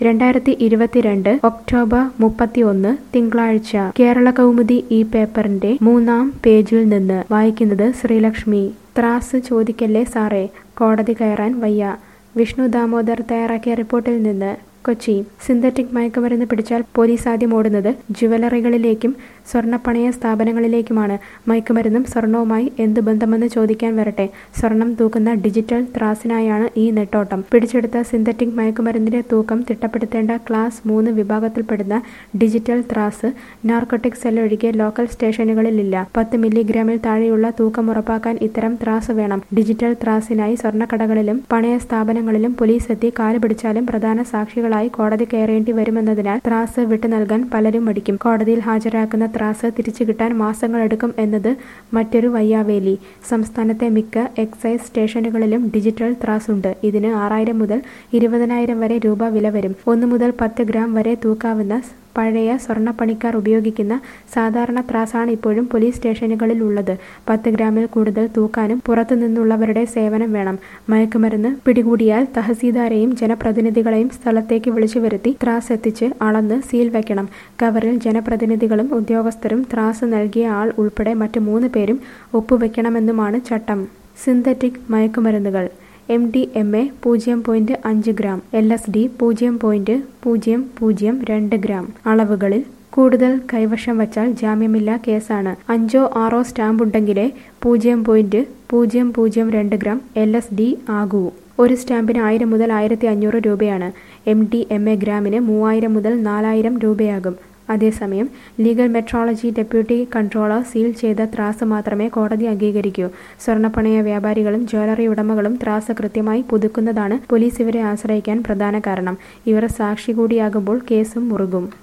രണ്ടായിരത്തി ഇരുപത്തിരണ്ട് ഒക്ടോബർ മുപ്പത്തിയൊന്ന് തിങ്കളാഴ്ച കേരള കൗമുദി ഈ പേപ്പറിന്റെ മൂന്നാം പേജിൽ നിന്ന് വായിക്കുന്നത് ശ്രീലക്ഷ്മി ത്രാസ് ചോദിക്കല്ലേ സാറേ കോടതി കയറാൻ വയ്യ വിഷ്ണു ദാമോദർ തയ്യാറാക്കിയ റിപ്പോർട്ടിൽ നിന്ന് കൊച്ചി സിന്തറ്റിക് മയക്കുമരുന്ന് പിടിച്ചാൽ പോലീസ് ആദ്യം ഓടുന്നത് ജുവലറികളിലേക്കും സ്വർണ്ണപ്പണയ സ്ഥാപനങ്ങളിലേക്കുമാണ് മയക്കുമരുന്നും സ്വർണവുമായി എന്ത് ബന്ധമെന്ന് ചോദിക്കാൻ വരട്ടെ സ്വർണം തൂക്കുന്ന ഡിജിറ്റൽ ത്രാസിനായാണ് ഈ നെട്ടോട്ടം പിടിച്ചെടുത്ത സിന്തറ്റിക് മയക്കുമരുന്നിന്റെ തൂക്കം തിട്ടപ്പെടുത്തേണ്ട ക്ലാസ് മൂന്ന് വിഭാഗത്തിൽപ്പെടുന്ന ഡിജിറ്റൽ ത്രാസ് നാർക്കോട്ടിക് സെൽ ഒഴികെ ലോക്കൽ സ്റ്റേഷനുകളിലില്ല പത്ത് മില്ലിഗ്രാമിൽ താഴെയുള്ള തൂക്കം ഉറപ്പാക്കാൻ ഇത്തരം ത്രാസ് വേണം ഡിജിറ്റൽ ത്രാസിനായി സ്വർണ്ണക്കടകളിലും പണയ സ്ഥാപനങ്ങളിലും പോലീസ് എത്തി കാല് പിടിച്ചാലും പ്രധാന സാക്ഷികളായി കോടതി കയറേണ്ടി വരുമെന്നതിനാൽ ത്രാസ് വിട്ടു നൽകാൻ പലരും മടിക്കും കോടതിയിൽ ഹാജരാക്കുന്ന ത്രാസ് തിരിച്ചു കിട്ടാൻ മാസങ്ങളെടുക്കും എന്നത് മറ്റൊരു വയ്യാവേലി സംസ്ഥാനത്തെ മിക്ക എക്സൈസ് സ്റ്റേഷനുകളിലും ഡിജിറ്റൽ ത്രാസ് ഉണ്ട് ഇതിന് ആറായിരം മുതൽ ഇരുപതിനായിരം വരെ രൂപ വില വരും ഒന്ന് മുതൽ പത്ത് ഗ്രാം വരെ തൂക്കാവുന്ന പഴയ സ്വർണ്ണപ്പണിക്കാർ ഉപയോഗിക്കുന്ന സാധാരണ ത്രാസാണ് ഇപ്പോഴും പോലീസ് സ്റ്റേഷനുകളിൽ ഉള്ളത് പത്ത് ഗ്രാമിൽ കൂടുതൽ തൂക്കാനും പുറത്തു നിന്നുള്ളവരുടെ സേവനം വേണം മയക്കുമരുന്ന് പിടികൂടിയാൽ തഹസീൽദാരെയും ജനപ്രതിനിധികളെയും സ്ഥലത്തേക്ക് വിളിച്ചു വരുത്തി ത്രാസ് എത്തിച്ച് അളന്ന് സീൽ വെക്കണം കവറിൽ ജനപ്രതിനിധികളും ഉദ്യോഗസ്ഥരും ത്രാസ് നൽകിയ ആൾ ഉൾപ്പെടെ മറ്റു മൂന്ന് പേരും ഒപ്പുവെക്കണമെന്നുമാണ് ചട്ടം സിന്തറ്റിക് മയക്കുമരുന്നുകൾ എം ഡി എം എ പൂജ്യം പോയിന്റ് അഞ്ച് ഗ്രാം എൽ എസ് ഡി പൂജ്യം പോയിന്റ് പൂജ്യം പൂജ്യം രണ്ട് ഗ്രാം അളവുകളിൽ കൂടുതൽ കൈവശം വച്ചാൽ ജാമ്യമില്ലാ കേസാണ് അഞ്ചോ ആറോ സ്റ്റാമ്പ് ഉണ്ടെങ്കിലേ പൂജ്യം പോയിന്റ് പൂജ്യം പൂജ്യം രണ്ട് ഗ്രാം എൽ എസ് ഡി ആകൂ ഒരു സ്റ്റാമ്പിന് ആയിരം മുതൽ ആയിരത്തി അഞ്ഞൂറ് രൂപയാണ് എം ഡി എം എ ഗ്രാമിന് മൂവായിരം മുതൽ നാലായിരം രൂപയാകും അതേസമയം legal metrology deputy controller seal ചെയ്ത ത്രാസ് മാത്രമേ കോടതി അംഗീകരിക്കൂ സ്വർണ്ണപ്പണയ വ്യാപാരികളും ജ്വല്ലറി ഉടമകളും ത്രാസ് കൃത്യമായി പുതുക്കുന്നതാണ് പോലീസ് ഇവരെ ആശ്രയിക്കാൻ പ്രധാന കാരണം ഇവർ സാക്ഷി കൂടിയാകുമ്പോൾ കേസും മുറുകും